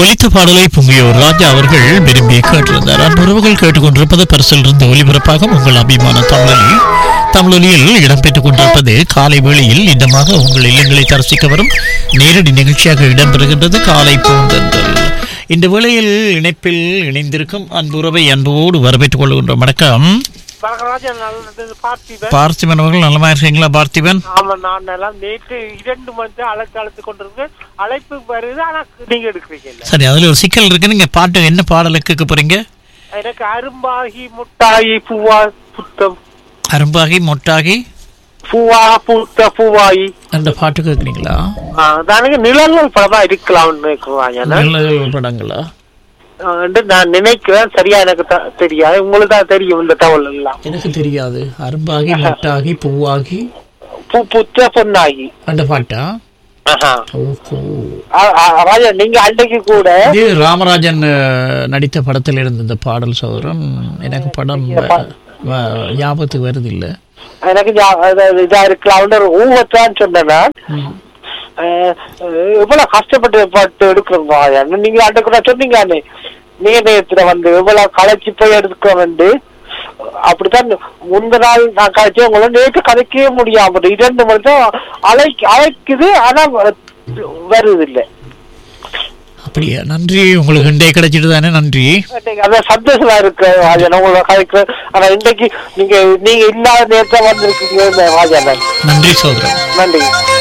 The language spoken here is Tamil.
ஒலித்த பாடலை பொங்கியோர் ராஜா அவர்கள் விரும்பி கேட்டிருந்தார் அன்புறவுகள் கேட்டுக்கொண்டிருப்பது பரிசிலிருந்து ஒலிபரப்பாக உங்கள் அபிமான தமிழொலி தமிழொலியில் இடம்பெற்றுக் கொண்டிருப்பது காலை வேளையில் இதமாக உங்கள் இல்லங்களை தரிசிக்க வரும் நேரடி நிகழ்ச்சியாக இடம்பெறுகின்றது காலை பூந்தன்றல் இந்த வேளையில் இணைப்பில் இணைந்திருக்கும் அன்புறவை அன்போடு வரவேற்றுக் கொள்கின்றோம் வணக்கம் வரகராஜன் நல்லது பார்த்திபன் பார்த்திபன் அவர்கள் நலமா இருக்கீங்களா பார்த்திபன் ஆமா நான் எல்லாம் நேற்று இரண்டு மணி அழைத்து அழைத்து கொண்டிருக்கேன் அழைப்பு வருது ஆனா நீங்க எடுக்கிறீங்க இல்ல சரி அதுல ஒரு சிக்கல் இருக்கு நீங்க பாட்டு என்ன பாடலை கேட்க போறீங்க எனக்கு அரும்பாகி முட்டாயி பூவா புத்தம் அரும்பாகி மொட்டாகி பூவா பூத்த பூவாயி அந்த பாட்டு கேட்குறீங்களா தானுங்க நிழல்கள் படமா இருக்கலாம்னு நினைக்கிறாங்க நல்ல படங்களா என்று நான் நினைக்கிறேன் சரியா எனக்கு த- தெரியாது உங்களுக்கு தான் தெரியும் இந்த தகவல் எல்லாம் எனக்கு தெரியாது அரும்பாகி மொட்டாகி பூவாகி பூ புத்த பொன்னாகி அந்த பாட்டா ஆஹா. ஓஹோ ஆ- ஆ, ராஜா நீங்க அன்றைக்கு கூட இது ராமராஜன் அஹ், நடித்த படத்தில் இருந்த இந்த பாடல் சோதரன் எனக்கு படம் வ- வ- ஞாபகத்துக்கு வருது இல்ல எனக்கு ஞா- அதாவது இதா இருக்கலாம்னு ஒரு ஊகத்தான் சொன்னேன் நான். அஹ், அஹ், எவ்வளவு கஷ்டப்பட்டு பாட்டு எடுக்கிறோம் நீங்க அன்றை கூட சொன்னீங்க அண்ணே. நேரத்துல வந்து எவ்வளவு களைச்சு போய் எடுக்க வந்து அப்படித்தான் முந்த நாள் நான் கழிச்சு உங்களை நேற்று கதைக்கவே முடியாம இருக்கு. இரண்டு மணி தான் அழை அழைக்குது ஆனா வ- வருது இல்ல அப்படியா நன்றி உங்களுக்கு இண்டே கிடைச்சிட்டு தானே நன்றி அதான் சந்தோஷமா இருக்கு ராஜன் உங்களை கதைக்க ஆனா இன்னைக்கு நீங்க நீங்க இல்லாத நேரத்துல வந்திருக்கீங்க ராஜன் நன்றி சோதரன் நன்றி